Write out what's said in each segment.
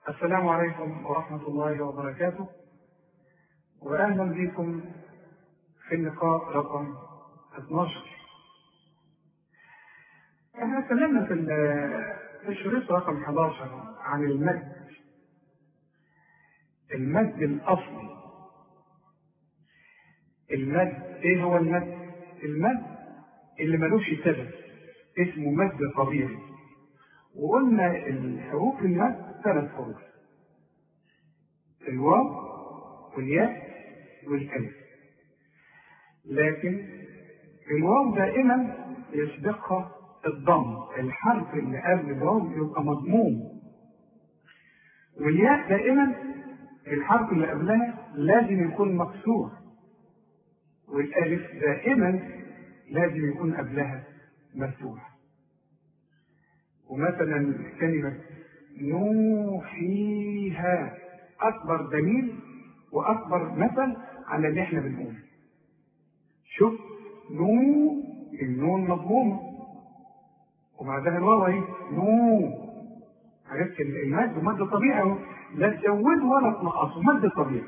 السلام عليكم ورحمة الله وبركاته وأهلا بكم في اللقاء رقم 12 احنا اتكلمنا في في الشريط رقم 11 عن المد المد الأصلي المد ايه هو المد؟ المد اللي ملوش سبب اسمه مد طبيعي وقلنا الحروف المد ثلاث حروف الواو والياء والالف لكن الواو دائما يسبقها الضم الحرف اللي قبل الواو يبقى مضموم والياء دائما الحرف اللي قبلها لازم يكون مكسور والالف دائما لازم يكون قبلها مفتوح ومثلا كلمة نوحيها أكبر دليل وأكبر مثل على اللي احنا بنقوله شوف نو النون مضمومة وبعدها الواو اهي نو عرفت المد مد طبيعي اهو لا تزوده ولا تنقصه مد طبيعي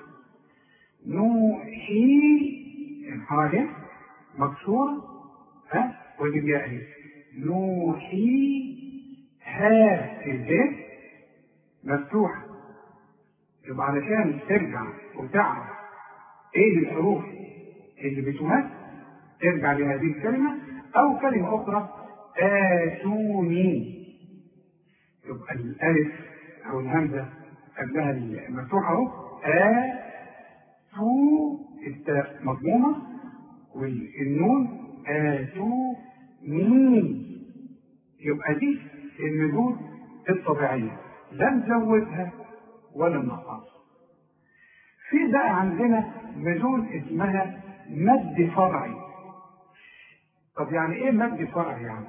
نوحي الحاجة مكسورة ها واجب يا اهي نوحي ها البيت مفتوحة يبقى علشان ترجع وتعرف ايه الحروف اللي بتمس ترجع لهذه الكلمة أو كلمة أخرى آتوني يبقى الألف أو الهمزة قبلها المفتوحة أهو آ تو التاء مضمومة والنون آتو مين يبقى دي المدود الطبيعية لا نزودها ولا ننقصها في بقى عندنا مدود اسمها مد فرعي طب يعني ايه مد فرعي يعني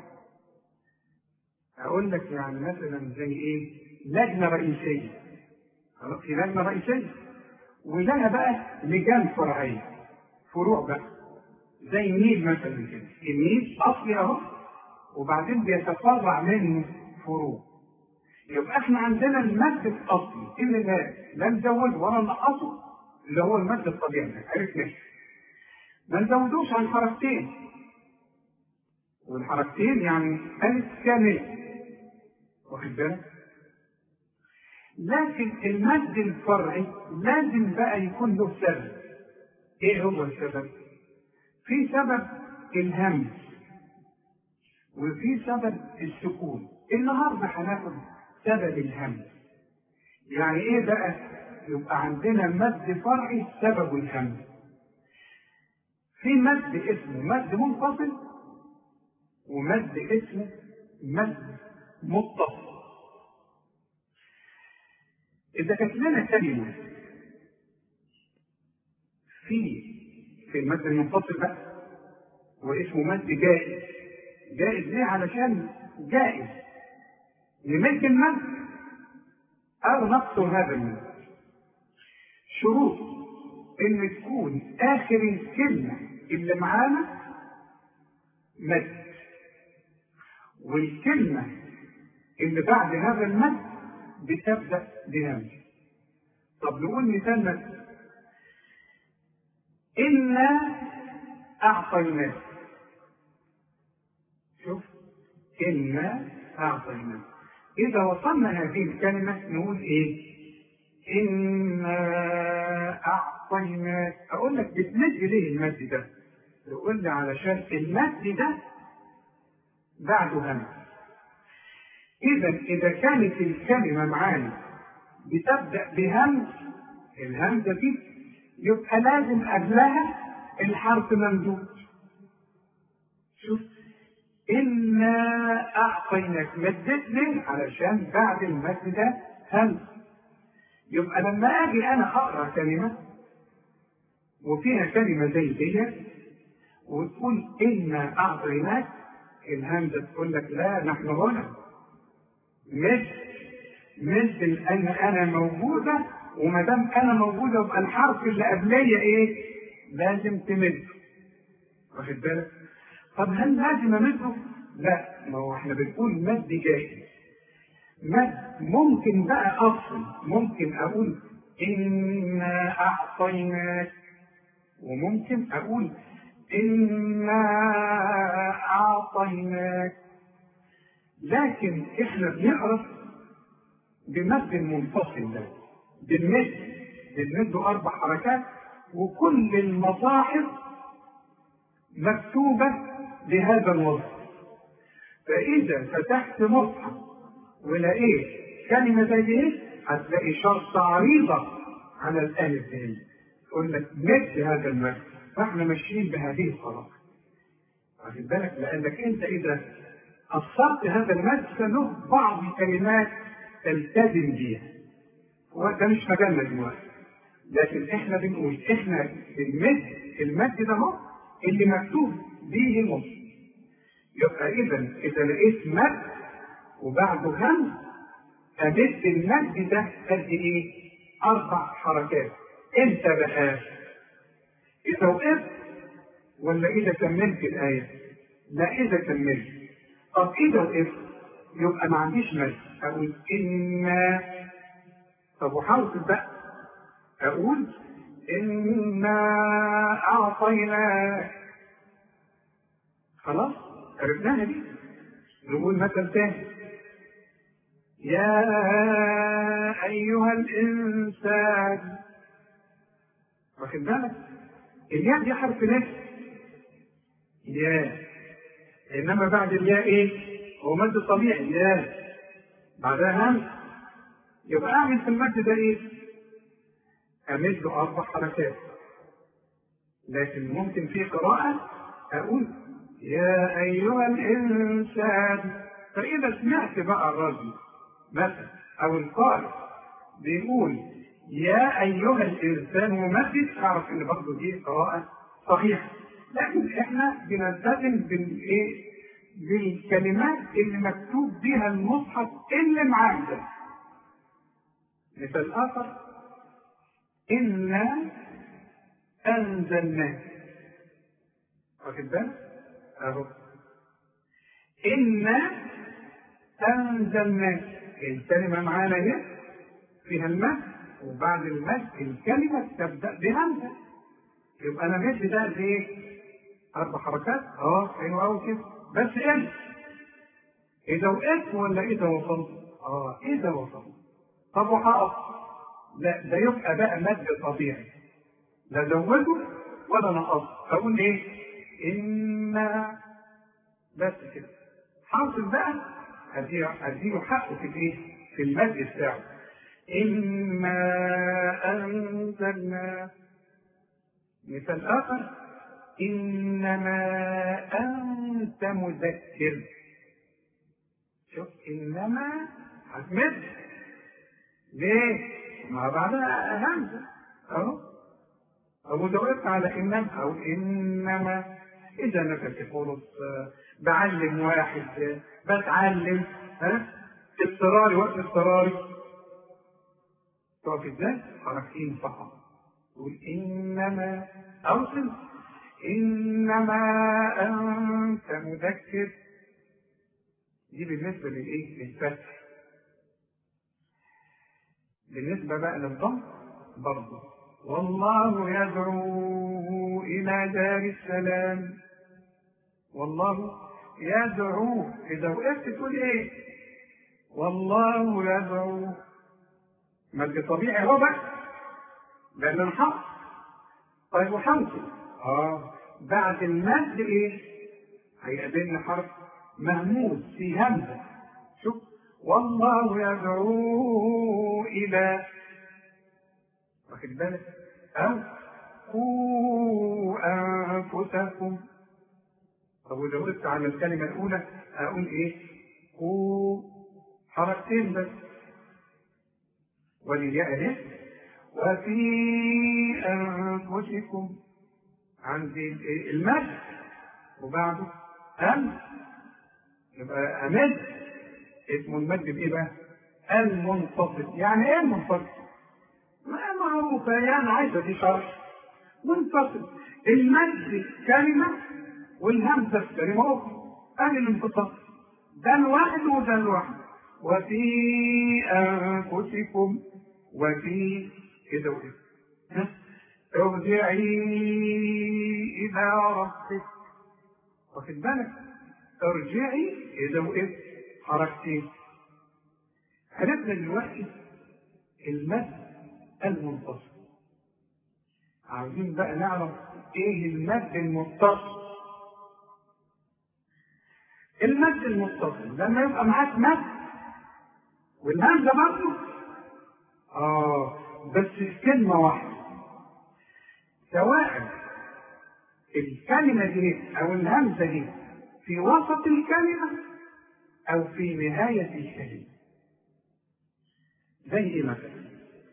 اقول لك يعني مثلا زي ايه لجنه رئيسيه في لجنه رئيسيه ولها بقى لجان فرعيه فروع بقى زي النيل مثلا كده النيل اصلي اهو وبعدين بيتفرع منه فروع يبقى احنا عندنا المد الاصلي اللي لا لا نزوده ولا نقصه اللي هو المد الطبيعي عرفنا ما نزودوش عن حركتين والحركتين يعني ألف كامل واخد بالك لكن المد الفرعي لازم بقى يكون له سبب ايه هو السبب في سبب الهمز وفي سبب السكون النهارده هناخد سبب الهمز يعني ايه بقى يبقى عندنا مد فرعي سبب الهمز في مد اسمه مد منفصل ومد اسمه مد متصل إذا كانت لنا كلمة في في المد المنفصل بقى واسمه مد جائز جائز ليه علشان جائز نمد المد أو نقصر هذا المد شروط إن تكون آخر الكلمة اللي معانا مد والكلمة اللي بعد هذا المد بتبدأ بهمزة طب نقول مثال مد إنا أعطيناك شوف إنا أعطيناك إذا وصلنا هذه الكلمة نقول إيه؟ إنا أعطيناك أقول لك بتمد ليه المد ده؟ يقول لي علشان المد ده بعده همز إذا إذا كانت الكلمة معانا بتبدأ بهمز الهمزة دي يبقى لازم قبلها الحرف ممدود شوف إنا أعطيناك مدت ليه؟ علشان بعد المد ده همز يبقى لما أجي أنا أقرأ كلمة وفيها كلمة زي دي وتقول إنا أعطيناك الهمزة تقول لك لا نحن هنا مش مش لأن أنا موجودة وما دام أنا موجودة يبقى الحرف اللي قبلية إيه؟ لازم تمد واخد بالك؟ طب هل لازم أمده؟ لا ما هو احنا بنقول مد جائز مد ممكن بقى افصل ممكن اقول انا اعطيناك وممكن اقول انا اعطيناك لكن احنا بنقرا بمد منفصل ده بالمد بالمد اربع حركات وكل المصاحف مكتوبه بهذا الوصف فاذا فتحت مصحف ولقيت كلمه زي دي هتلاقي شرط عريضه على الالف دي يقول لك مد هذا المد فاحنا ماشيين بهذه الطريقه واخد بالك لانك انت اذا قصرت هذا المد فله بعض الكلمات تلتزم بيها وده مش مجالنا دلوقتي لكن احنا بنقول احنا المد المد ده هو اللي مكتوب به نص يبقى اذا اذا لقيت مد وبعده همز امد المد ده قد ايه؟ اربع حركات امتى بقى؟ اذا وقفت ولا اذا كملت الايه؟ لا اذا كملت طب اذا وقفت يبقى ما عنديش مد اقول انا طب وحرف بقى اقول انا اعطيناك خلاص عرفناها دي نقول مثل تاني يا ايها الانسان واخد بالك الياء دي حرف نفس يا انما بعد الياء ايه هو مد طبيعي يا بعدها همس يبقى اعمل في المد ده ايه امد له اربع حركات لكن ممكن في قراءة اقول يا ايها الانسان فاذا سمعت بقى الرجل مثلا او القارئ بيقول يا ايها الانسان ممدد اعرف ان برضه دي قراءة صحيحة لكن احنا بنلتزم بالايه بالكلمات اللي مكتوب بها المصحف اللي معاك ده مثال اخر انا انزلناه واخد بالك اهو انا انزلناه الكلمه معانا اهي فيها المد وبعد المد الكلمه تبدا بهمزه يبقى انا مد ده قد ايه؟ اربع حركات اه حلو قوي كده بس امتى؟ اذا وقفت ولا اذا وصلت؟ اه اذا وصلت طب وهقف؟ لا ده يبقى بقى مد طبيعي لا زوده ولا نقص اقول ايه؟ ان بس كده حاصل بقى اديله حقه في الايه؟ في المد بتاعه إنا أنزلنا مثال آخر إنما أنت مذكر شوف إنما هتمد ليه؟ ما بعدها همزة أهو أو إذا وقفت على إنما أو إنما إذا نفسي خلص بعلم واحد بتعلم ها اضطراري وقت اضطراري تقف ازاي؟ حركتين فقط تقول إنما أوصل إنما أنت مذكر دي بالنسبة للإيه؟ للفتح بالنسبة بقى للضم برضه والله يدعو إلى دار السلام والله يدعو إذا وقفت تقول إيه؟ والله يدعو مد طبيعي هو بقى لأن الحق طيب وحمزة اه بعد المد ايه؟ هيقابلنا حرف مهموس في همزة شوف والله يدعو إلى واخد بالك أو قوا أنفسكم طب وإذا وقفت على الكلمة الأولى أقول إيه؟ قوا حركتين بس وللياء اهي وفي انفسكم عندي المد وبعده ام يبقى امد اسمه المد بايه بقى؟ المنفصل يعني ايه المنفصل؟ ما معروفة يعني عايزة دي شرح منفصل المد كلمة والهمزة في كلمة أخرى أدي الانفصال ده الواحد وده الواحد وفي أنفسكم وفي كده وكده ها؟ ارجعي إلى ربك واخد بالك ارجعي إذا وقفت حركتين عرفنا دلوقتي المد المنتصف عاوزين بقى نعرف ايه المد المتصل المد المتصل لما يبقى معاك مد والهمزه برضه اه بس في كلمه واحده سواء الكلمه دي او الهمزه دي في وسط الكلمه او في نهايه الكلمه زي ايه مثلا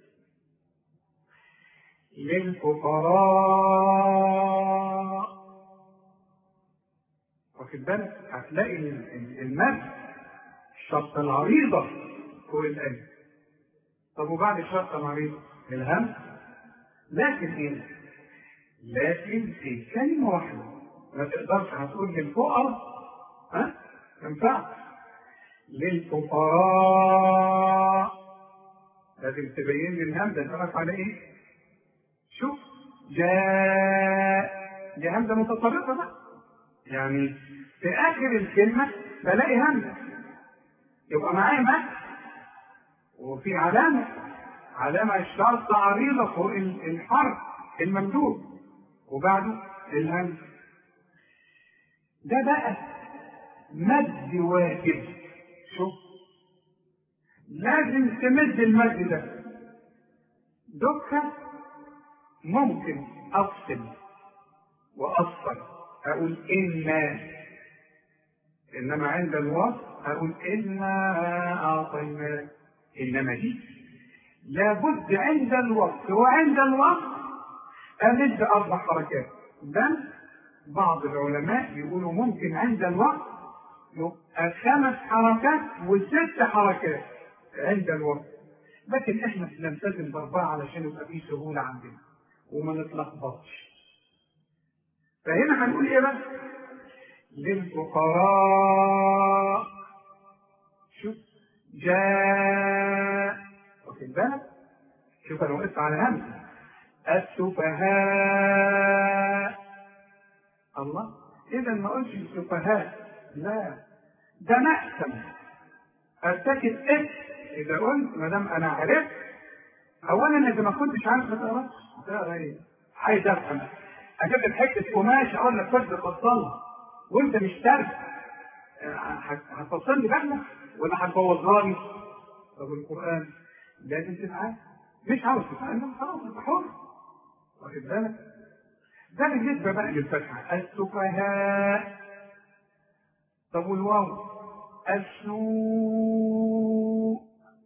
للفقراء واخد بالك هتلاقي المد الشرطة العريضة فوق الألف طب وبعد الشرطة العريضة الهم لكن ايه لكن في كلمة واحدة ما تقدرش هتقول للفقراء ها ينفع للفقراء لازم تبين لي الهمزة تعرف على ايه شوف جاء دي همزة متطرفة بقى يعني في آخر الكلمة بلاقي همزة يبقى معايا مد وفي علامة علامة الشرط عريضة فوق الحرف الممدود وبعده الهمزة ده بقى مد واجب شوف لازم تمد المد ده دكة ممكن أفصل وأصفر أقول إنا إنما عند الوصف أقول إنا أعطيناك إنما دي لابد عند الوصف وعند الوصف أمد أربع حركات بل بعض العلماء يقولوا ممكن عند الوقت يبقى خمس حركات وست حركات عند الوقت لكن احنا بنلتزم باربعه علشان يبقى في سهوله عندنا وما نتلخبطش فهنا هنقول ايه بقى؟ للفقراء شوف جاء واخد بالك؟ شوف انا وقفت على همزه السفهاء الله اذا ما قلتش السفهاء لا ده مأثم ارتكب اسم اذا قلت ما دام انا عرفت اولا اذا ما كنتش عارف ما تقراش تقرا ايه؟ عايز افهم اجيب لك حته قماش اقول لك خد فصلها وانت مش ترك هتفصل لي بقى ولا هتبوظها لي؟ طب القران لازم تتعلم مش عاوز تتعلم خلاص انت حر واخد بالك؟ ده بالنسبه بقى للفتحه السفهاء طب والواو السوء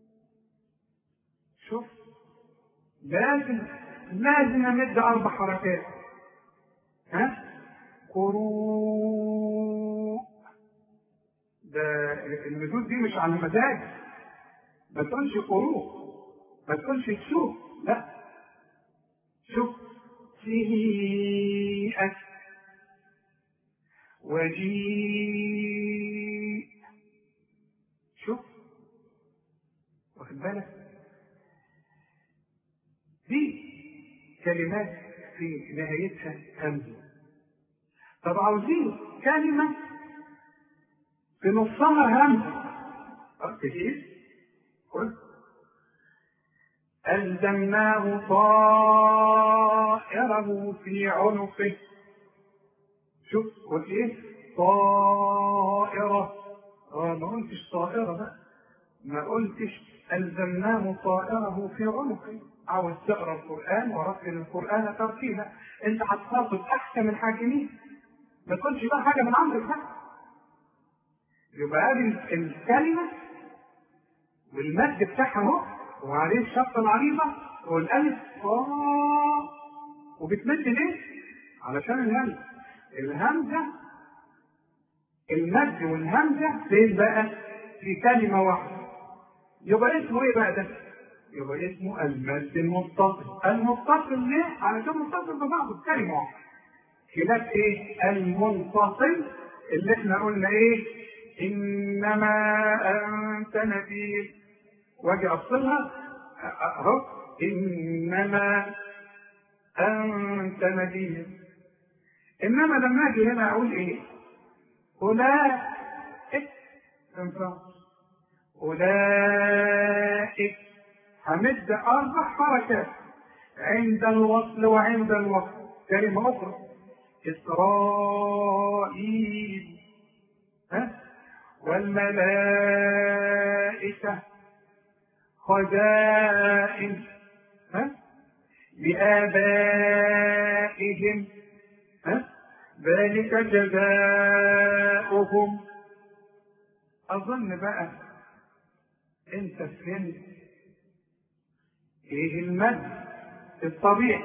شوف لازم لازم امد اربع حركات ها قروء ده المدود دي مش على المزاج ما تقولش قروء ما تقولش سوء لا شوف سيئة وجيء شوف واخد بالك دي كلمات في نهايتها همزة طب عاوزين كلمة في نصها همزة كتير قل ألزمناه طائره في عنقه شوف قلت ايه طائرة اه ما قلتش طائرة بقى ما قلتش ألزمناه طائره في عنقه عاوز تقرا القرآن ورتل القرآن ترتيلا انت هتخاطب أحسن الحاكمين ما تقولش بقى حاجة من عندك بقى يبقى هذه الكلمة والمد بتاعها اهو وعليه الشقة العريضة والألف آه وبتمد ليه؟ علشان الهمزة الهمزة المد والهمزة فين بقى؟ في كلمة واحدة يبقى اسمه ايه بقى ده؟ يبقى اسمه المد المتصل المتصل ليه؟ علشان متصل ببعضه كلمة واحدة خلاف ايه؟ المنفصل اللي احنا قلنا ايه؟ إنما أنت نذير واجي أفصلها أهو إنما أنت نذير إنما لما أجي هنا أقول إيه؟ أولئك تنفع أولئك همد أربع حركات عند الوصل وعند الوصل كلمة أخرى إسرائيل ها والملائكة خزائن ها بآبائهم ها ذلك جزاؤهم أظن بقى أنت فهمت إيه المد الطبيعي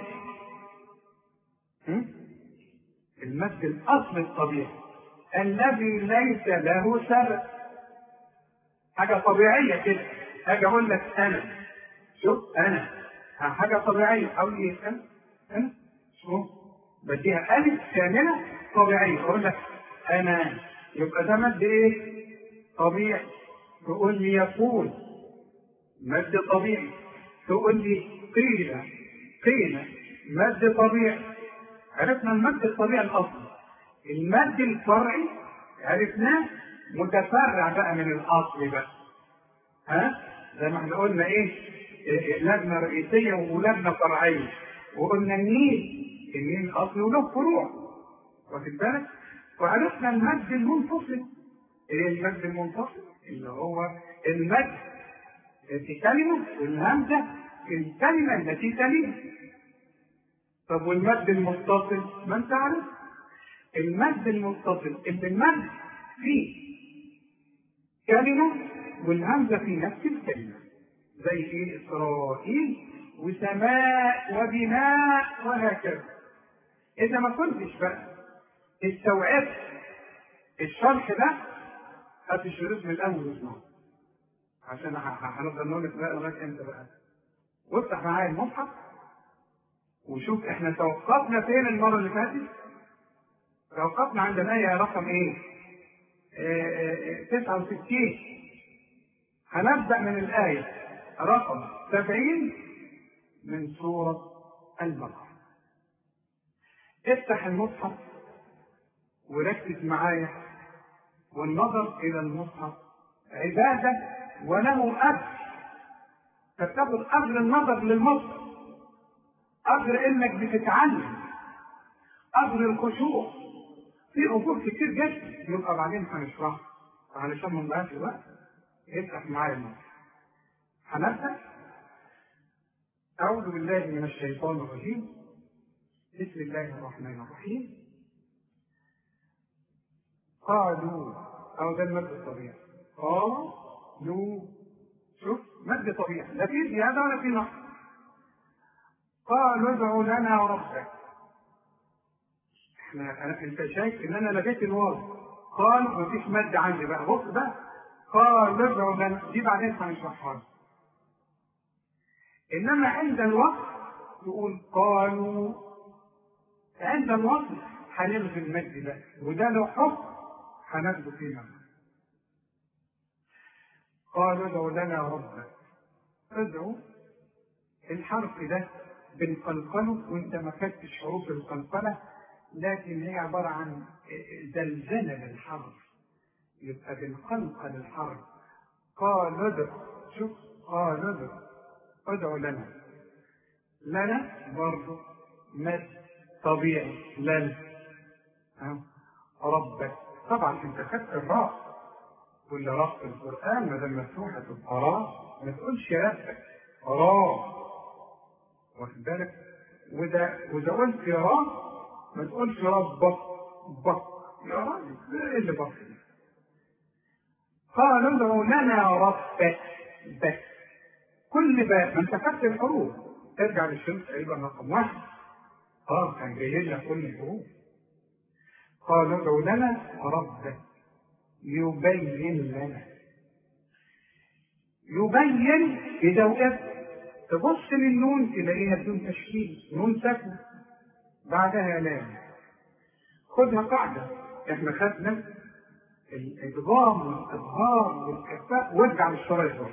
المد الأصل الطبيعي الذي ليس له سبب حاجة طبيعية كده أجي أقول لك أنا شوف أنا حاجة طبيعية أقول إيه أنا أنا شوف بديها ألف كاملة طبيعية أقول لك أنا يبقى ده مد إيه؟ طبيعي تقول لي يقول مد طبيعي تقول لي قيل قيل مد طبيعي عرفنا المد الطبيعي الأصلي المد الفرعي عرفناه متفرع بقى من الأصل بقى ها زي ما احنا قلنا ايه, إيه لجنة رئيسية ولجنة فرعية وقلنا النيل النيل أصل وله فروع واخد بالك وعرفنا المد المنفصل ايه المد المنفصل اللي هو المد في كلمة والهمزة في الكلمة التي تليها طب والمد المتصل ما انت عارف المد المتصل اللي المد فيه كلمة والهمزة في نفس الكلمة زي ايه إسرائيل وسماء وبناء وهكذا إذا ما كنتش بقى استوعبت الشرح ده هات الشروط من الأول واسمعه عشان هنفضل نقول لك بقى لغاية إمتى بقى وافتح معايا المصحف وشوف احنا توقفنا فين المرة اللي فاتت توقفنا عند الآية رقم ايه؟ اه اه 69 هنبدأ من الآية رقم 70 من سورة البقرة افتح المصحف وركز معايا والنظر إلى المصحف عبادة وله أجر فتاخد أجر النظر للمصحف أجر إنك بتتعلم أجر الخشوع في أجور كتير جدا يبقى بعدين هنشرحها علشان ما نضيعش الوقت افتح معايا المصحف هنبدأ أعوذ بالله من الشيطان الرجيم بسم الله الرحمن الرحيم قالوا أو ده المد الطبيعي قالوا شوف مد طبيعي لا في زيادة ولا في نقص قالوا ادع لنا ربك احنا أنا انت شايف ان انا لقيت الواو قال مفيش مد عندي بقى بص بقى قال ادع لنا دي بعدين هنشرحها انما عند الوقت تقول قالوا عند الوصل هنلغي المد ده وده له حكم هناخده فيه قالوا ادع لنا ربك ادعو الحرف ده بنقلقله وانت ما خدتش حروف القلقله لكن هي عباره عن زلزله للحرف يبقى بنقلقل الحرف قال ادع شوف قال ادع ادع لنا لنا برضه مد طبيعي لن ربك طبعا انت خدت الراء كل راء في القران ما دام مفتوحه تبقى راء ما تقولش ربك راء واخد بالك وده واذا قلت يا راء ما تقولش ربك بك يا راجل ايه اللي بك قالوا ادعوا لنا ربك بس كل باب ما انت خدت الحروف ترجع للشمس تقريبا رقم واحد اه كان جاي لنا كل الحروف قال ادعوا لنا ربك يبين لنا يبين إذا وقفت تبص للنون تلاقيها بدون تشكيل نون ساكنة بعدها لام خدها قاعدة احنا خدنا الادغام والاظهار والكفاء وارجع للشرايط برضه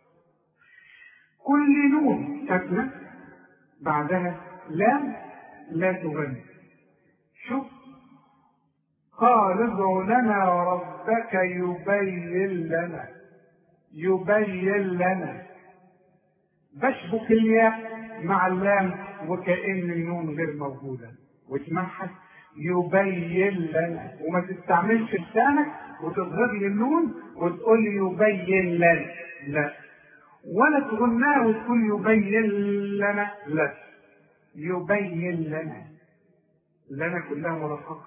كل نون ساكنه بعدها لام لا تغني شوف قال ادع لنا ربك يبين لنا يبين لنا بشبك الياء مع اللام وكأن النون غير موجودة واسمعها يبين لنا وما تستعملش لسانك وتظهر لي النون وتقول لي يبين لنا لا ولا تغناها وتقول يبين لنا لا يبين لنا لنا كلها مرققة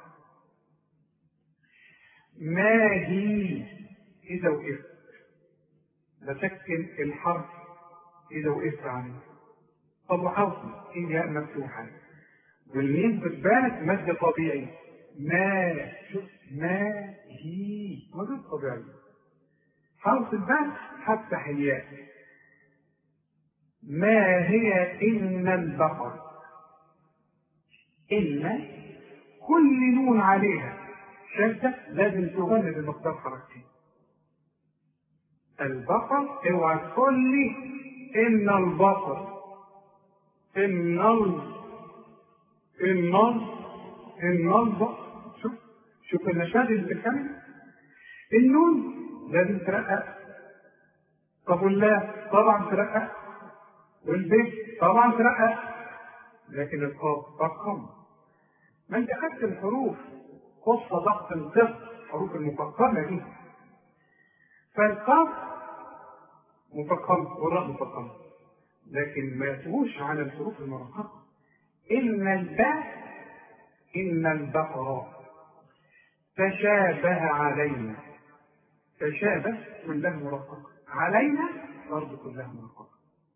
ما هي إذا وقفت بسكن الحرف إذا وقفت عليه طب وحوصل الياء مفتوحة والميم بتبانت مد طبيعي ما شوف ما هي مد طبيعي حوصل بس هفتح الياء ما هي إن البقر إن كل نون عليها شدة لازم تغني بمقدار حركتين البقر اوعى تقول لي ان البقر ان ال ان ال ان البقر شوف شوف النشاط اللي بتتكلم النون لازم ترقق طب والله طبعا ترقق والبيت طبعا ترقق لكن القاف فخم ما انت خدت الحروف قصة ضغط القص الحروف المفخمة دي فالقاف مفخم والراء مفخم لكن ما يتوش على الحروف المرققة إن الباء إن البقرة تشابه علينا تشابه كلها مرققة علينا برضه كلها مرققة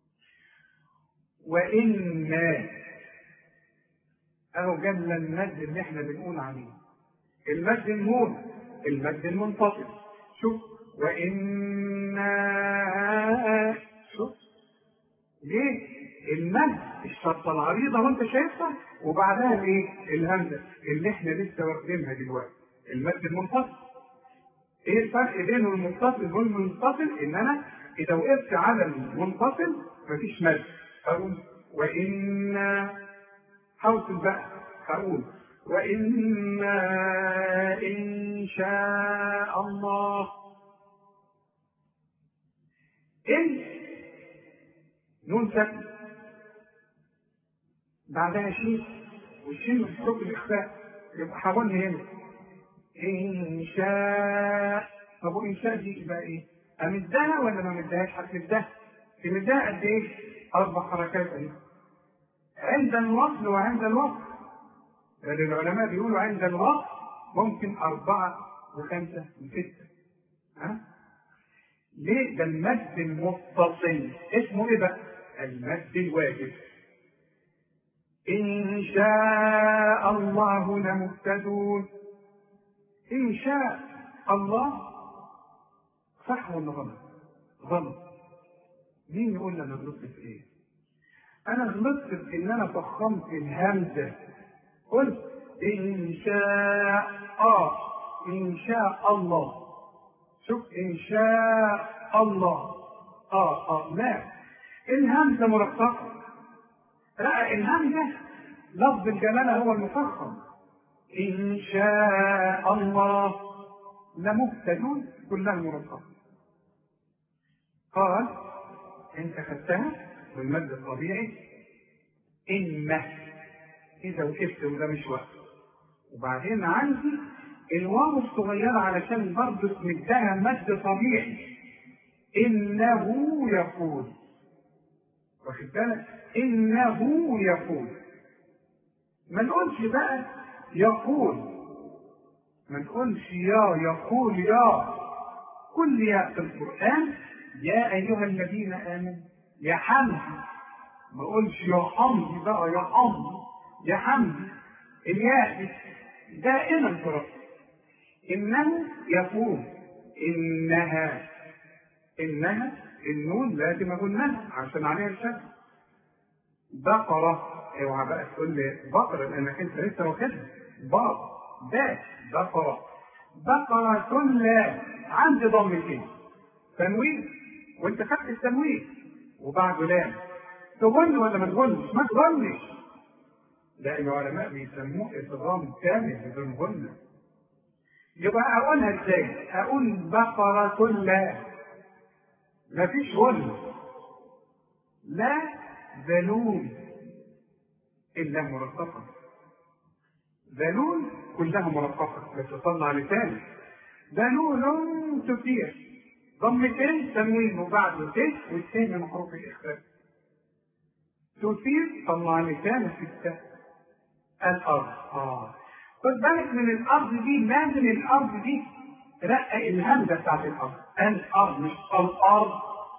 وإنا أهو جل المد اللي احنا بنقول عليه المد المون المد المنفصل شوف وإنا شوف ليه المد الشرطة العريضة وانت شايفها وبعدها الايه الهمزة اللي احنا لسه واخدينها دلوقتي المد المنفصل ايه الفرق بين المتصل والمنفصل ان انا اذا وقفت على المنفصل مفيش مد اقول وإنا حوصل بقى هقول وإنا إن شاء الله إن نون ساكن بعدها شين والشين من حروف الإخفاء يبقى حاولني هنا إن شاء طب وإن شاء دي يبقى إيه؟ أمدها ولا ما أمدهاش؟ هتمدها تمدها قد إيه؟ أربع حركات أهي عند الوصل وعند الوصل لأن العلماء بيقولوا عند الوصل ممكن أربعة وخمسة وستة ها؟ ليه؟ ده المد المتصل اسمه إيه بقى؟ المد الواجب إن شاء الله لمهتدون إن شاء الله صح ولا غلط؟ غلط مين يقول لي أنا غلطت في إيه؟ أنا غلطت في إن أنا فخمت الهمزة قلت إن شاء آه إن شاء الله شوف إن شاء الله آه آه لا الهمزة مرققة لا الهمزة لفظ الجلالة هو المفخم إن شاء الله لمهتدون كلها مرققة قال أنت خدتها والمد الطبيعي إما إذا وقفت وده مش وقت وبعدين عندي الواو الصغيرة علشان برضه تمدها مد طبيعي إنه يقول واخد بالك إنه يقول ما نقولش بقى يقول ما نقولش يا يقول يا كل يا في القرآن يا أيها الذين آمنوا يا حمدي ما اقولش يا حمدي بقى يا حمدي يا حمدي الياء دائما في ربي انه يقول انها انها النون لازم اقولها عشان عليها الشد بقرة اوعى بقى تقول لي بقرة لانك انت لسه واخدها بار باء بقرة بقرة لا عندي ضمتين تنوين وانت خدت التنوين وبعده لام تغن ولا ما تغنش؟ ما تغنش ده العلماء بيسموه ادغام كامل بدون غنة يبقى اقولها ازاي؟ اقول بقرة لا مفيش غنة لا ذلول الا مرققة ذلول كلها مرققة بس طلع لسانك ذلول تثير ضمتين تنوين وبعده ت والتين من حروف الاخفاء تثير طلع لسانك في التاء الارض اه خد بالك من الارض دي ما من الارض دي رقق الهمزه بتاعت الارض الارض مش الارض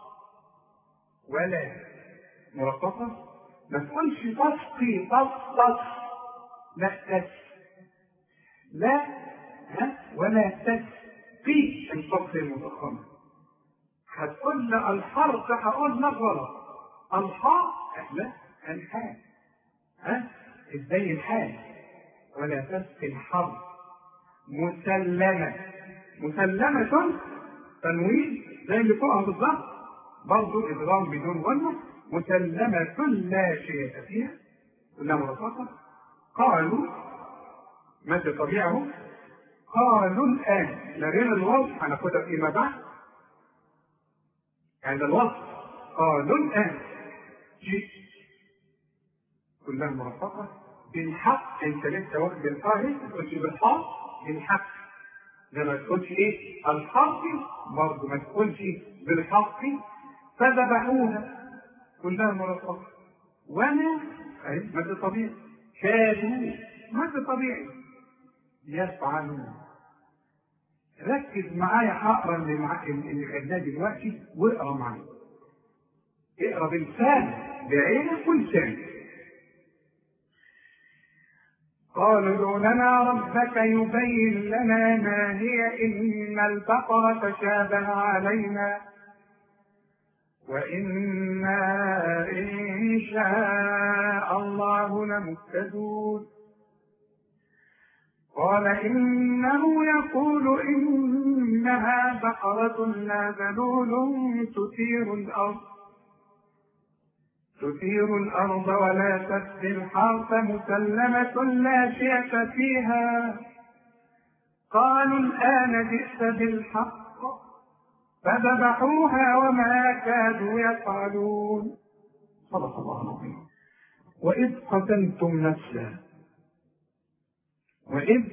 ولا مرققه ما تقولش تسقي تص لا تس لا ها ولا تسقي الفصل المتخمر هتقول لي الحرف هقول لك غلط الحاء لا الحاء ها ازاي الحال ولا تسقي الحرف مسلمة مسلمة تنوين زي اللي فوقها بالظبط برضه ادغام بدون غنة مسلمة لا شيء فيها كلها مرققة قالوا مادة طبيعه قالوا الآن لغير الوصف هناخدها فيما بعد عند الوصف قالوا الآن جئت كلها مرفقة بالحق انت لسه واخد القاهر ما تقولش بالحق بالحق ده ما تقولش ايه الحق برضه ما تقولش بالحق فذبحوها كلها مرفقة وانا اهي مادة طبيعي كادوا مادة طبيعي يفعلون ركز معايا هقرا اللي مع... اللي خدناه دلوقتي واقرا معايا اقرا بلسانك بعينك ولسانك قالوا ادع لنا ربك يبين لنا ما هي إن البقرة تشابه علينا وإنا إن شاء الله لمهتدون قال إنه يقول إنها بقرة لا ذلول تثير الأرض تثير الأرض ولا تسقي الحرث مسلمة لا شية فيها قالوا الآن جئت بالحق فذبحوها وما كادوا يفعلون صدق الله العظيم وإذ قتلتم نفسا وإذ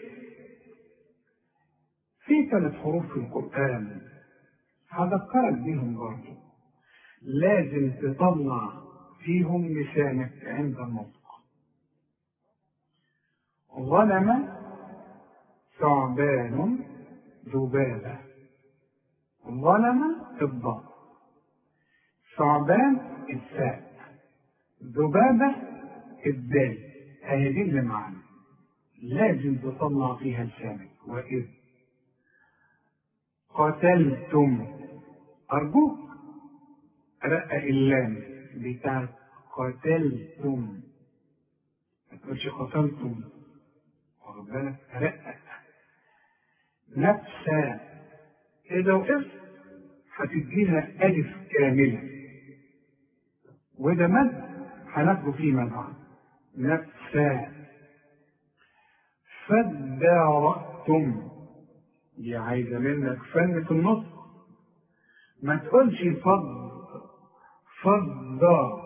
في ثلاث حروف في القرآن هذكرك بهم برضه لازم تطلع فيهم لسانك عند النطق ظلم ثعبان ذبابة ظلم الضاد ثعبان الساء ذبابة الدال هي دي اللي معانا لازم تطلع فيها لسانك وإذ قتلتم أرجوك رقق اللام بتاعت قتلتم ما تقولش قتلتم واخد بالك رقق نفسا إذا وقفت هتديها ألف كاملة وده مد هناخده فيما بعد نفسا فادارأتم دي عايزة منك فن في النطق ما تقولش فض فض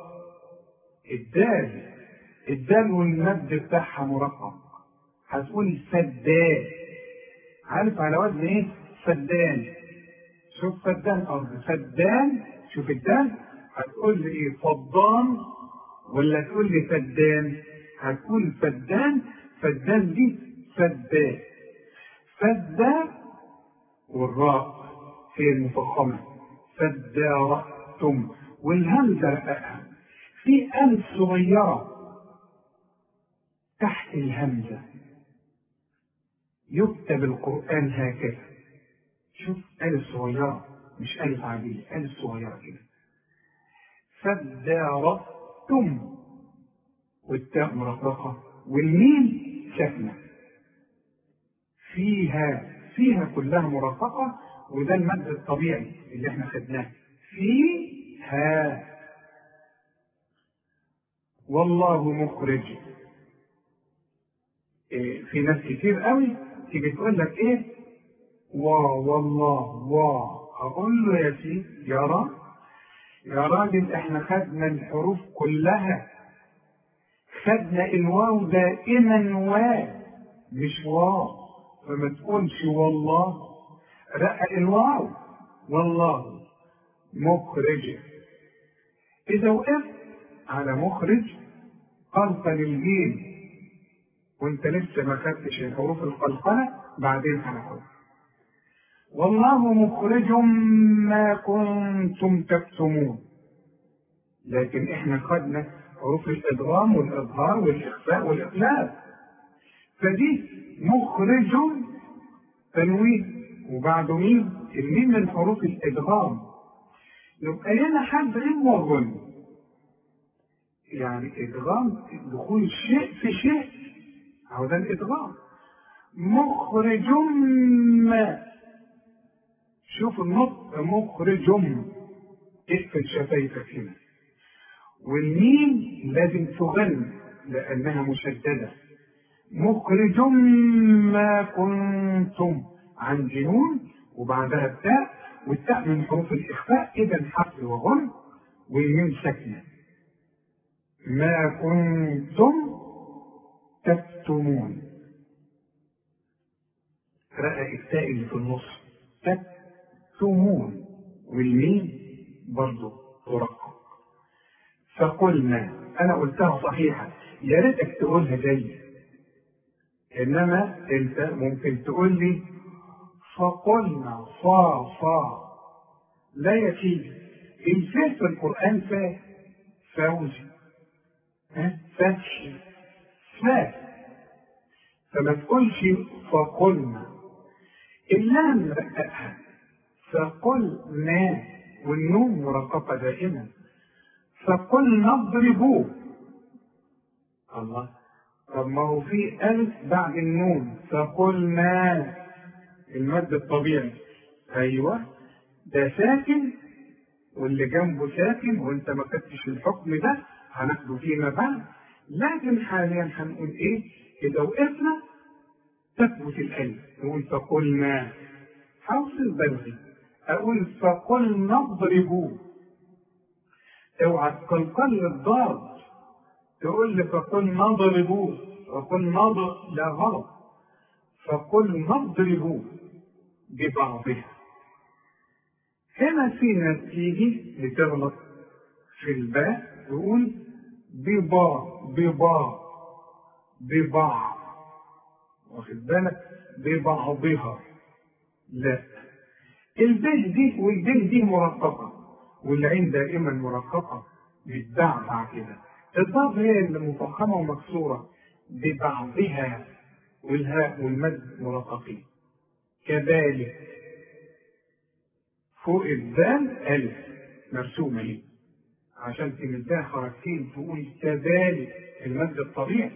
الدال الدال والمد بتاعها مرقم هتقول فدان عارف على وزن ايه؟ فدان شوف فدان ارض فدان شوف الدال هتقول لي ايه فضان ولا تقول لي فدان هتقول فدان فدان دي فدان فدان والراء هي المفخمة فدارأتم والهمزة رققها في ألف صغيرة تحت الهمزة يكتب القرآن هكذا شوف ألف صغيرة مش ألف عادية ألف صغيرة كده فدارأتم والتاء مرققة والميم ساكنة فيها فيها كلها مرققة وده المد الطبيعي اللي احنا خدناه فيها والله مخرج إيه في ناس كتير قوي تيجي تقول لك ايه وا والله وا اقول له يا سيدي يا راجل يا راجل احنا خدنا الحروف كلها خدنا الواو دائما وا مش واو فما تقولش والله رقق الواو والله مخرج اذا وقفت على مخرج قلقل الجيم وانت لسه ما خدتش الحروف القلقلة بعدين هناخد والله مخرج ما كنتم تكتمون لكن احنا خدنا حروف الادغام والاظهار والاخفاء والاقلاب فدي مخرج تنوين وبعده مين الميم من حروف الادغام يبقى هنا حذف وغن يعني ادغام دخول شيء في شيء هو ده الادغام مخرج ما شوف النطق مخرج اقفل شفايفك هنا والميم لازم تغن لانها مشدده مخرج ما كنتم عن جنون وبعدها التاء والتاء من حروف الاخفاء اذا حرف وغن والميم ساكنه ما كنتم تكتمون رأى التاء اللي في النص تكتمون والميم برضه ترقق فقلنا انا قلتها صحيحة يا ريتك تقولها زي انما انت ممكن تقول لي فقلنا صا صا لا يا سيدي الفاء في القرآن فاء فوزي فتح فاء فما تقولش فقلنا اللام رققها فقلنا والنون مرققة دائما فقلنا اضربوه الله طب ما هو في ألف بعد النون فقلنا المد الطبيعي أيوه ده ساكن واللي جنبه ساكن وانت ما خدتش الحكم ده هناخده فيما بعد لكن حاليا هنقول ايه اذا وقفنا تثبت الالف نقول فقلنا حوصل بلغي اقول فقلنا اضربوه اوعى تقلقل الضاد تقول لي فقلنا اضربوه فقلنا لا غلط فقلنا اضربوه ببعضها هنا في ناس تيجي لتغلط في الباء تقول ببا ببا ببعض واخد بالك ببعضها لا الباء دي والباء دي مرققة والعين دائما مرققة بتدعبع كده الضاد هي اللي مفخمة ومكسورة ببعضها والهاء والمد مرققين كذلك فوق الدال ألف مرسومة هي عشان تمدها حركتين تقول كذلك المد الطبيعي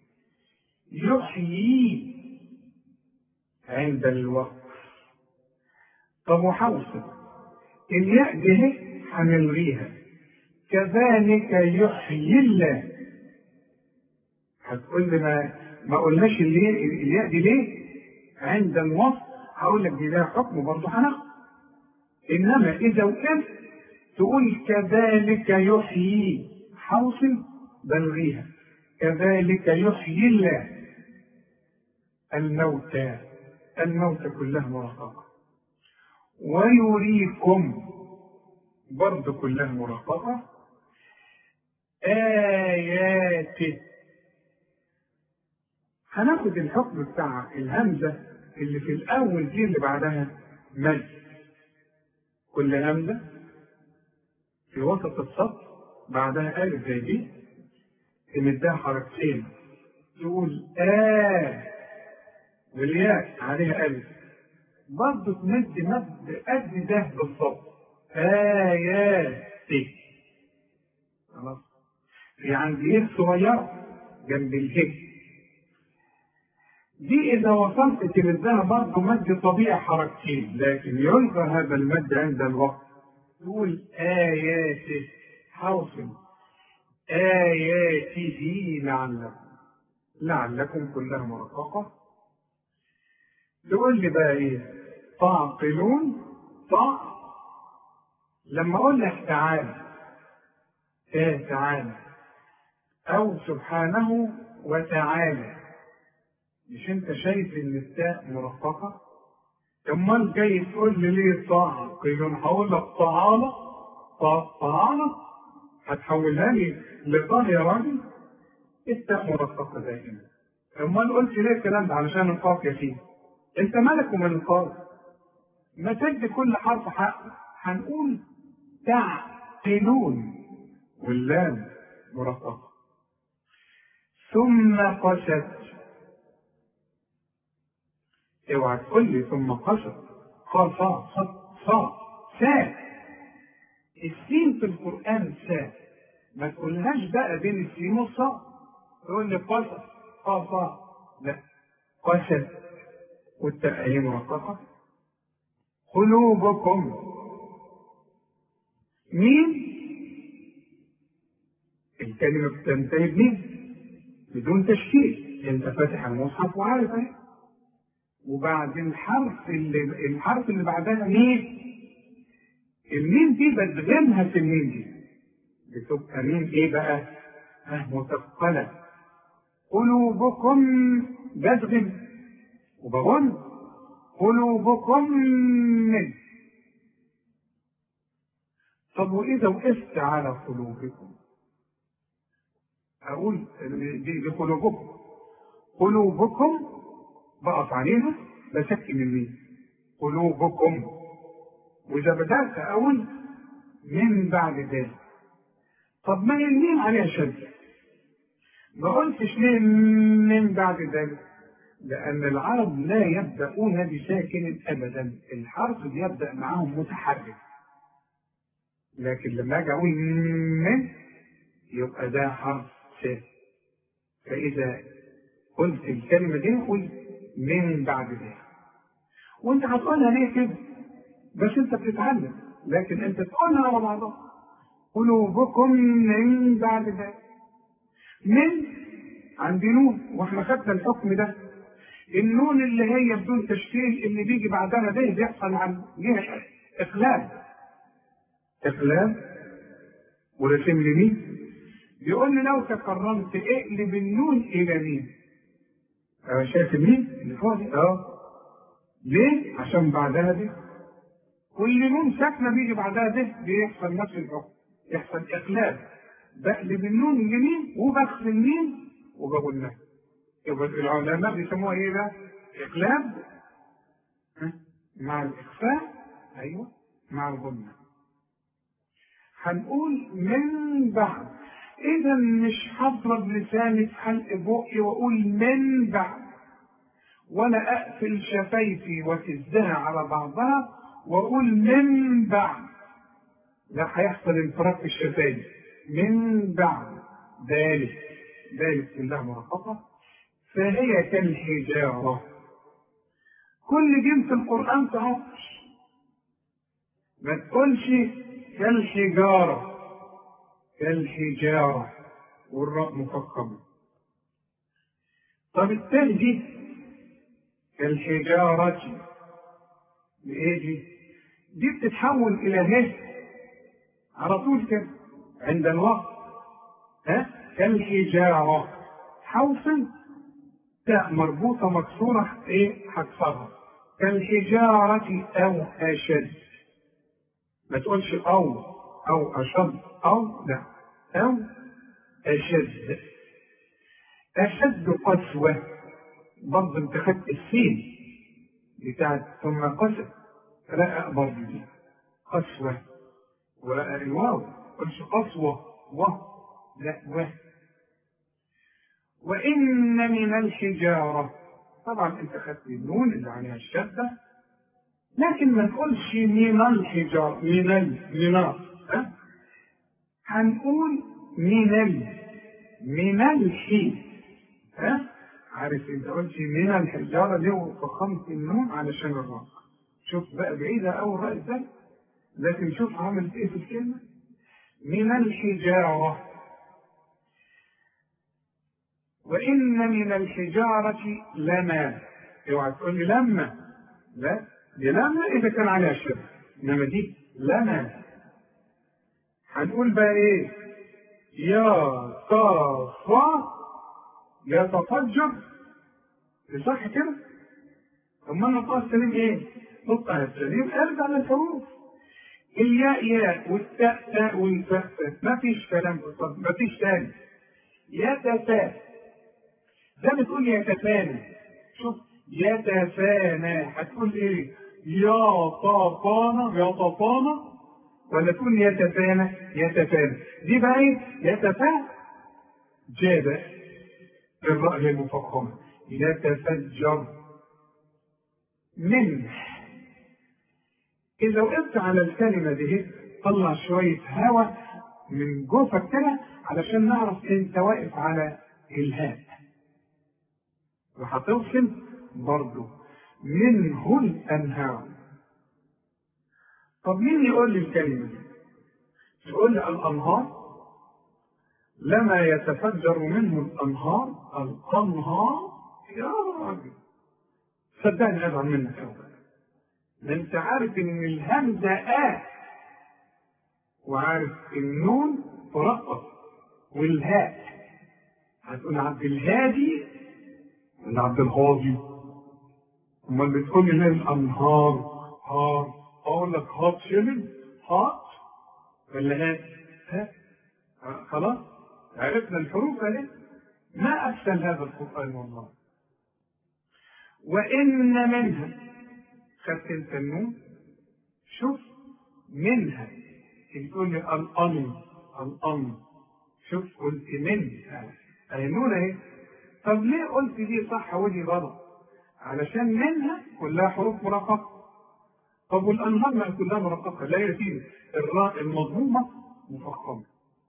يحيي عند الوقف طب وحوصل الياء دي هنلغيها كذلك يحيي الله هتقول لي ما ما قلناش الياء دي ليه؟ عند الوصف هقول لك دي لها حكم برضه هناخد انما اذا وقفت تقول كذلك يحيي حوصل بلغيها كذلك يحيي الله الموتى الموتى كلها مرققة ويريكم برضه كلها مرققة آياته هناخد الحكم بتاع الهمزة اللي في الأول دي اللي بعدها مد كل همزة في وسط السطر بعدها ألف زي دي تمدها حركتين تقول آه والياء عليها ألف برضه تمد مد قد ده بالظبط آيات خلاص في عندي يه صغيرة جنب الهي دي إذا وصلت تمدها برضه مد طبيعي حركتين لكن يلغى هذا المد عند الوقت تقول آياته حوصل آياته لعلكم لعلكم كلها مرققة تقول لي بقى إيه تعقلون طاع لما أقول لك تعالى إيه تعالى أو سبحانه وتعالى مش أنت شايف إن التاء مرققة؟ أمال جاي تقول لي ليه تعقلون هقول لك تعالى تعالى هتحولها لي لطه يا راجل التاء مرققة دائما أمال قلت ليه الكلام ده علشان القاف يا سيدي أنت مالك ومن القاف ما تدي كل حرف حقه هنقول تعقلون واللام مرققة ثم قست اوعى تقول لي ثم قست قال صا صا صا سا السين في القرآن سا ما تقولهاش بقى بين السين والصا تقول لي قست قا صا لا قست والتاء هي مرققة قلوبكم مين الكلمة بتنتهي بمين بدون تشكيل انت فاتح المصحف وعارف اهي وبعد الحرف اللي الحرف اللي بعدها مين الميم دي بدغمها في الميم دي بتبقى ميم ايه بقى ها مثقلة قلوبكم بدغم وبقول قلوبكم من طب وإذا وقفت على قلوبكم أقول دي, دي قلوبكم قلوبكم بقف عليها بسكن الميم قلوبكم وإذا بدأت أقول من بعد ذلك طب ما هي الميم عليها شد ما قلتش ليه من بعد ذلك لأن العرب لا يبدأون بساكن أبدا الحرف بيبدأ معهم متحرك لكن لما أجي أقول من يبقى ده حرف ساكن فإذا قلت الكلمة دي قل من بعد ذلك وأنت هتقولها ليه كده؟ بس أنت بتتعلم لكن أنت تقولها على بعضها قلوبكم من بعد ذلك من عند نون واحنا خدنا الحكم ده النون اللي هي بدون تشكيل اللي بيجي بعدها ده بيحصل عن جهه اقلاب اقلاب ورسم لي مين بيقول لي لو تكرمت اقلب النون الى مين أنا شايف مين اللي فاضي اه ليه عشان بعدها دي كل نون ساكنه بيجي بعدها ده بيحصل نفس الحكم يحصل اقلاب بقلب النون اليمين وبغسل مين وبقول لها يبقى العلماء بيسموها ايه ده؟ اقلاب مع الاخفاء ايوه مع الضمه هنقول من بعد اذا مش هضرب لساني في حلق بقي واقول من بعد ولا اقفل شفايفي وتزها على بعضها واقول من بعد لا هيحصل انفراج في الشفايف من بعد ذلك ذلك كلها مرققة فهي كالحجارة كل جيم في القرآن تعطش ما تقولش كالحجارة كالحجارة والراء مفخمة طب التاء دي كالحجارة بإيه دي؟ دي بتتحول إلى ه على طول كده عند الوقت ها كالحجارة حوصل تاء مربوطة مكسورة ايه هكسرها كالحجارة أو أشد ما تقولش أو أو أشد أو لا أو أشد أشد قسوة برضه انت خدت السين بتاعت ثم قسوة لا برضه دي قسوة والواو قلش قسوة و لا و وإن من الحجارة طبعا انت خدت النون اللي عليها الشدة لكن ما تقولش من الحجارة من ال من ها هنقول من ال من الحي ها عارف انت قلت من الحجارة دي وفخمت النون علشان الراء شوف بقى بعيدة أوي الراء ازاي لكن شوف عملت ايه في الكلمة من الحجارة وإن من الحجارة لما اوعى تقول لي لما لا دي لما إذا كان عليها شبه إنما دي لما هنقول بقى إيه يا صافا يتفجر صح كده؟ أما النطق السليم إيه؟ نطقها السليم ارجع للحروف الياء ياء والتاء تاء والفاء فاء ما فيش كلام في الصدر ما فيش تاني يتفا ده بتقول يتفانى شوف يتفانى هتقول ايه يا طافانا يا طافانا ولا تقول يتفانى يتفانى دي بقى ايه يتفا جاب بالرأي المفخمة يتفجر منه إذا وقفت على الكلمة دي طلع شوية هواء من جوفك كده علشان نعرف أنت واقف على الهاء وهتوصل برضه منه الأنهار طب مين يقول لي الكلمة دي؟ يقول لي الأنهار لما يتفجر منه الأنهار الأنهار يا راجل صدقني أزعل منك أولا ده انت عارف ان الهمزه اه وعارف النون ترقص والهاء هتقول عبد الهادي ولا عبد الغاضي امال بتقول لي ليه الانهار هار اقول لك هات شمل هات ولا هات ها آه، خلاص عرفنا الحروف اهي ما اسهل هذا القران والله وان منها خدت انت النون شوف منها تقول لي الأن الأن شوف قلت من اهي نون اهي طب ليه قلت دي صح ودي غلط علشان منها كلها حروف مرققة طب والأنهار ما كلها مرققة لا يا سيدي الراء المضمومة مفخمة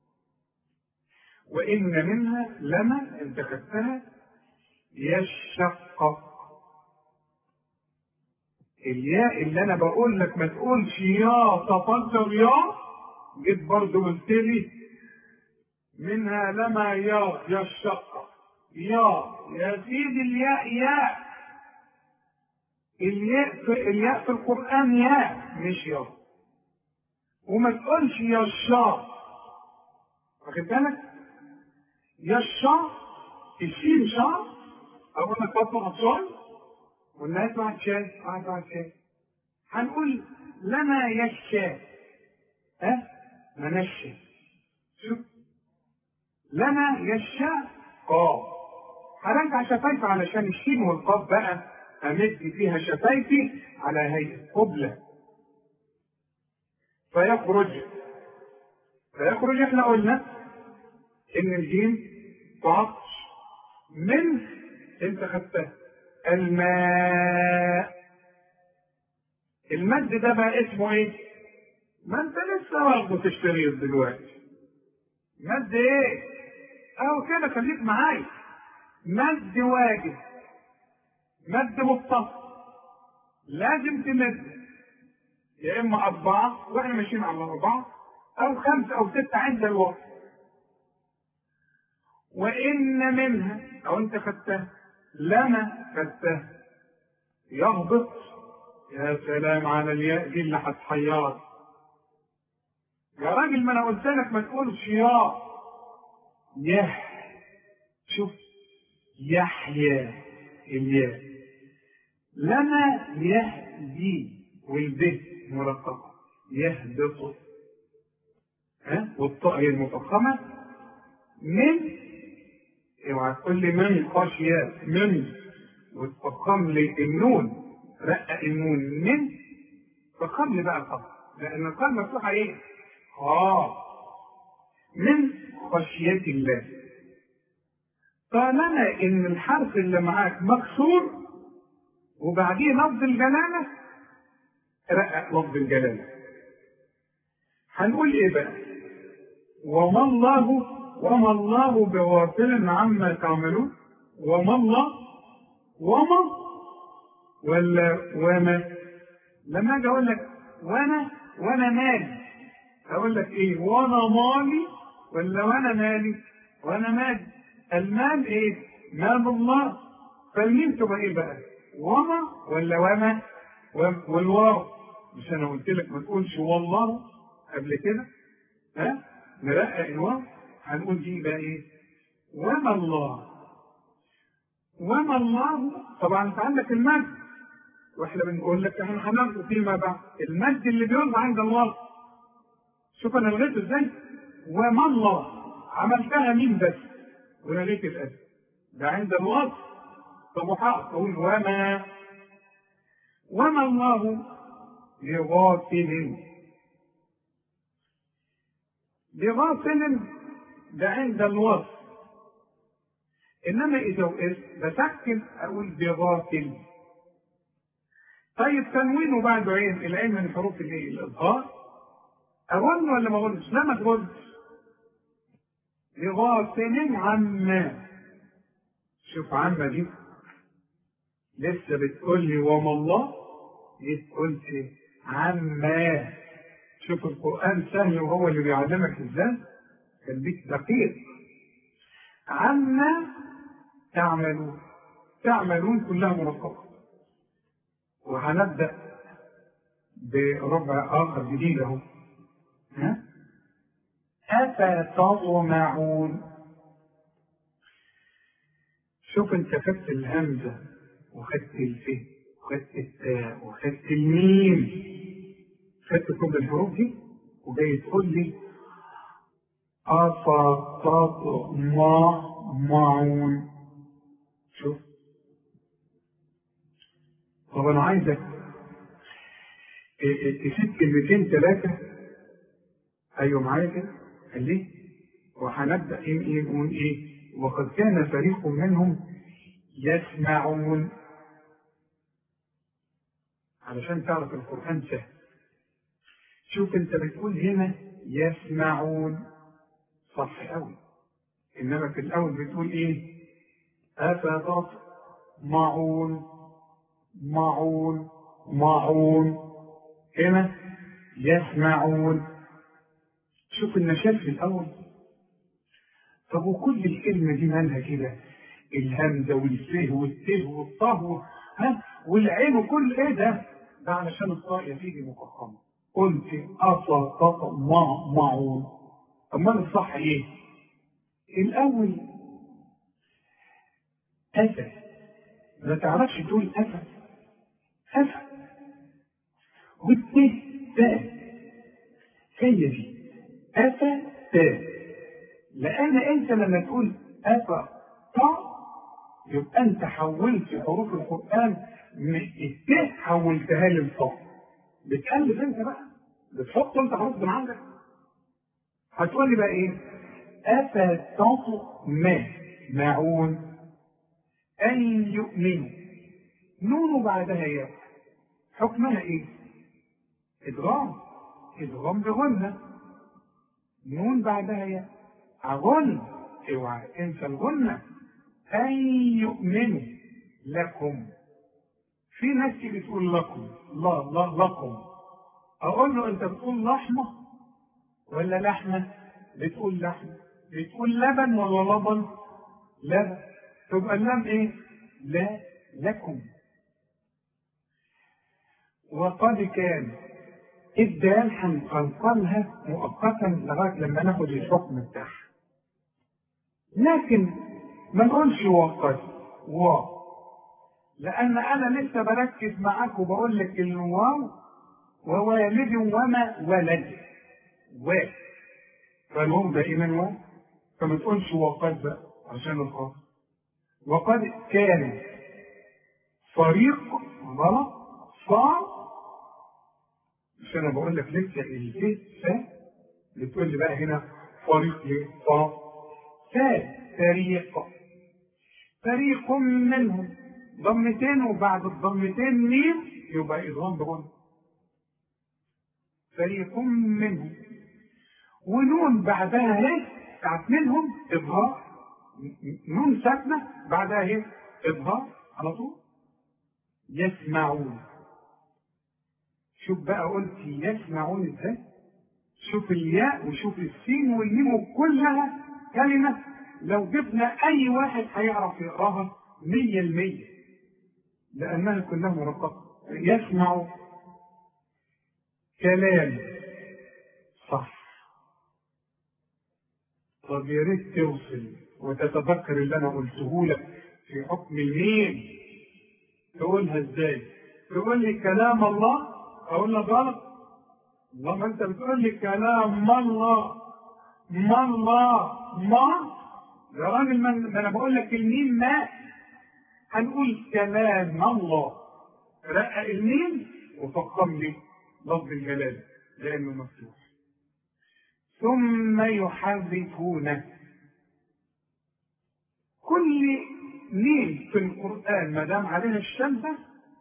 وإن منها لما انت خدتها يشقق الياء اللي انا بقول لك ما تقولش يا تفجر يا جيت برضه قلت لي منها لما يا يا الشقة يا يا سيدي الياء ياء الياء في الياء في القرآن ياء مش يا وما تقولش يا الشا واخد بالك يا الشا الشين شا أقول لك بطل شاي والناس بعد شاي بعد بعد شاي هنقول لنا يشا ها منشا شوف لنا يشا قاف هرجع شفايفي علشان الشين والقاف بقى امد فيها شفايفي على هيئه قبله فيخرج فيخرج احنا قلنا ان الجيم تعطش من انت خدتها الماء المد ده بقى اسمه ايه؟ ما انت لسه واخده في الشريط دلوقتي مد ايه؟ اهو كده خليك معايا مد واجب مد متصل لازم تمد يا اما اربعه واحنا ماشيين على اربعه او خمسه او سته عند الوقت وان منها او انت خدتها لما خدتها يهبط يا سلام على الياء دي اللي هتحيرك يا راجل ما انا قلت لك ما تقولش يا يه شوف يحيى الياء لما يهدي والب مرققه يهبط ها والطاء هي المفخمه من اوعى تقول لي من خشيات من وتفخم لي النون رقق النون من فخم لي بقى الخط لان القلب مفتوحه ايه؟ اه من خشية الله طالما ان الحرف اللي معاك مكسور وبعديه لفظ الجلاله رقق لفظ الجلاله هنقول ايه بقى؟ وما الله وما الله بغافل عما تعملون وما الله وما ولا وما لما اجي اقول لك وانا وانا مالي اقول لك ايه وانا مالي ولا وانا مالي وانا مالي المال ايه مال الله فالمين تبقى ايه بقى وما ولا وما والواو مش انا قلت لك ما تقولش والله قبل كده ها نرقق الواو هنقول دي بقى ايه وما الله وما الله طبعا انت عندك المد واحنا بنقول لك احنا هناخده فيما بعد المد اللي بيوضع عند الله شوف انا لغيته ازاي وما الله عملتها مين بس ولغيت الالف ده عند الوصف طب اقول وما وما الله بغافل بغافل ده عند الوصف انما اذا وقفت بسكن اقول بغافل طيب تنوين وبعده عين العين من حروف الايه الاظهار اغن ولا ما اغنش لا ما تغنش بغافل عما شوف عما دي لسه بتقول لي وما الله جيت قلت عما شوف القرآن سهل وهو اللي بيعلمك ازاي خليك دقيق عما تعملون تعملون كلها مرقبة وهنبدأ بربع آخر جديد أهو ها أفتطمعون شوف انت خدت الهمزة وخدت الف وخدت التاء وخدت الميم خدت كل الحروف دي وجاي تقول لي أفتطمعون شوف طب أنا عايزك تسيب كلمتين ثلاثة أيوة معايا كده قال لي وهنبدأ إيه إيه نقول إيه وقد كان فريق منهم يسمعون علشان تعرف القرآن سهل شوف انت بتقول هنا يسمعون صح قوي انما في الاول بتقول ايه افتطمعون معون معون هنا يسمعون شوف النشاط في الاول طب وكل الكلمة دي مالها كده الهمزة والفه والته والطه ها والعين وكل ايه ده ده علشان الطاء تيجي مفخمة قلت أفتطمع معون أمال الصح إيه؟ الأول أتى ما تعرفش تقول أتى أتى والت تاء هي دي أتى تاء لأن أنت لما تقول أتى طاء يبقى أنت حولت حروف القرآن من الت حولتها للطاء بتألف انت بقى بتحط انت حروف من عندك هتقول لي بقى ايه أفتطمع معون أن يؤمنوا نون بعدها ياء حكمها ايه إدغام إدغام بغنة نون بعدها ياء أغن اوعى انسى الغنة أن يؤمنوا لكم في ناس تيجي تقول لكم لا لا لكم اقول له انت بتقول لحمه ولا لحمه بتقول لحمه بتقول لبن ولا لبن لبن تبقى اللام ايه لا لكم وقد كان الدال هنقلقلها مؤقتا لغايه لما ناخد الحكم بتاعها لكن ما نقولش وقد و لأن أنا لسه بركز معاك وبقول لك الواو ووالد وما ولد و فالواو دائما واو فما تقولش وقد بقى عشان الخاص وقد كان فريق غلط صعب مش انا بقول لك لسه الف ف بتقول لي بقى هنا فريق ليه ف ف فريق فريق منهم ضمتين وبعد الضمتين ميم يبقى إضغام بغن فريق منهم ونون بعدها ايه بتاعت منهم إظهار نون ساكنة بعدها ايه إظهار على طول يسمعون شوف بقى قلت يسمعون ازاي شوف الياء وشوف السين والميم كلها كلمة لو جبنا أي واحد هيعرف يقراها مية المية لأنها كلها مرققة يسمع كلام صح طب يا ريت توصل وتتذكر اللي أنا قلته لك في حكم الميم تقولها ازاي؟ تقول لي كلام الله أقول لك غلط الله ما أنت بتقول لي كلام الله ما الله ما يا راجل من انا بقول لك الميم ما هنقول كلام الله رقق الميم وفخم لي لفظ الجلال لانه مفتوح ثم يحرفونه كل ميم في القرآن ما دام عليها الشمسة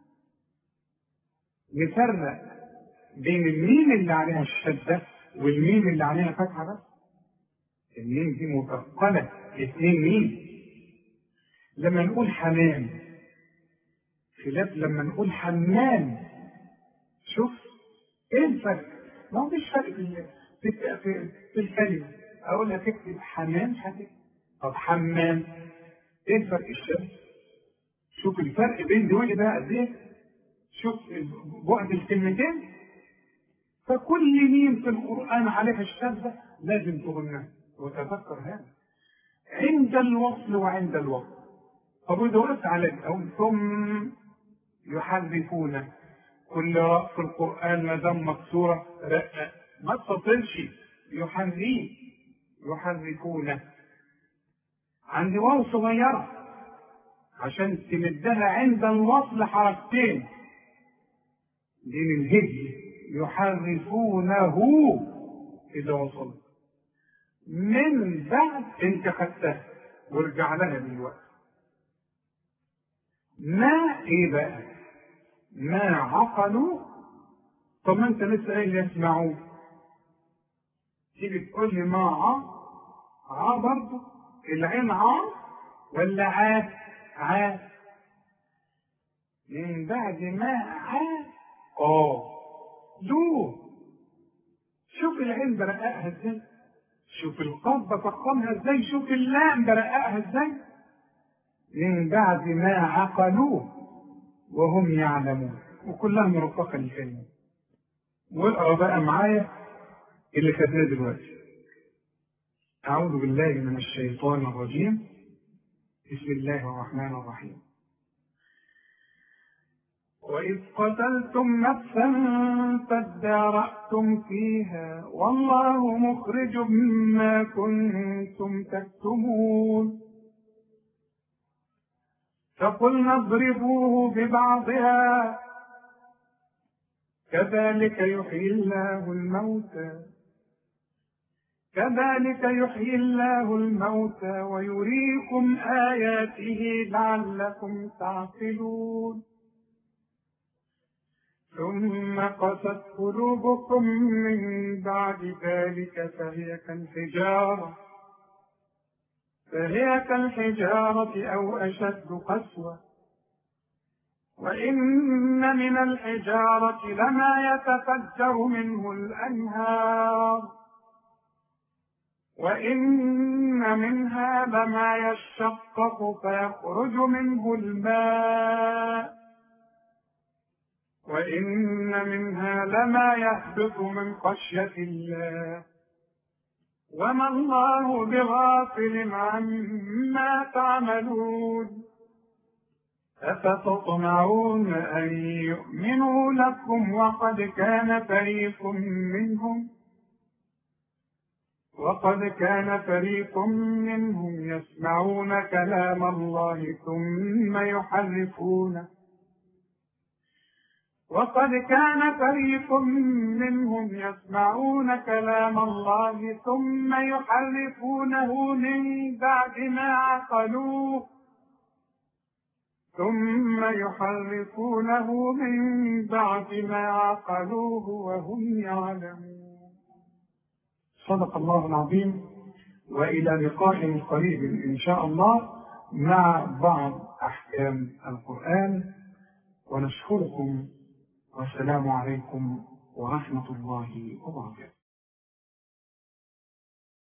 نفرق بين الميم اللي عليها الشدة والميم اللي عليها فتحة بس الميم دي مثقلة اثنين ميم لما نقول حمام خلاف لما نقول حمام شوف ايه الفرق؟ ما هو فيش فرق في في, في, في الكلمة أقول لك اكتب حمام هتكتب طب حمام ايه الفرق الشمس؟ شوف الفرق بين دول بقى قد ايه؟ شوف بعد الكلمتين فكل ميم في القرآن عليها الشدة لازم تغنى وتذكر هذا عند الوصل وعند الوقت طب إذا وقفت على أو ثم يحرفون كل راء في القرآن ما دام مكسورة رقة ما تصلش يحرف يحرفون عندي واو صغيرة عشان تمدها عند الوصل حركتين دي من الهج يحرفونه إذا وصلت من بعد انت خدتها وارجع لها دلوقتي ما ايه بقى ما عقلوا طب ما انت لسه قايل يسمعوا تيجي تقول لي ما ع ع برضه العين ع ولا ع ع من بعد ما ع اه دو شوف العين برققها ازاي شوف القاف بفخمها ازاي شوف اللام برققها ازاي من بعد ما عقلوه وهم يعلمون وكلها مرفقه للكلمه واقرا بقى معايا اللي خدناه دلوقتي اعوذ بالله من الشيطان الرجيم بسم الله الرحمن الرحيم وإذ قتلتم نفسا فادارأتم فيها والله مخرج ما كنتم تكتمون فقلنا اضربوه ببعضها كذلك يحيي الله الموتى كذلك يحيي الله الموتى ويريكم آياته لعلكم تعقلون ثم قست قلوبكم من بعد ذلك فهي كالحجارة فهي كالحجارة أو أشد قسوة وإن من الحجارة لما يتفجر منه الأنهار وإن منها لما يشقق فيخرج منه الماء وإن منها لما يهبط من خشية الله وما الله بغافل عما تعملون أفتطمعون أن يؤمنوا لكم وقد كان فريق منهم وقد كان فريق منهم يسمعون كلام الله ثم يحرفونه وقد كان فريق منهم يسمعون كلام الله ثم يحرفونه من بعد ما عقلوه ثم يحرفونه من بعد ما عقلوه وهم يعلمون صدق الله العظيم وإلى لقاء قريب إن شاء الله مع بعض أحكام القرآن ونشكركم والسلام عليكم ورحمة الله وبركاته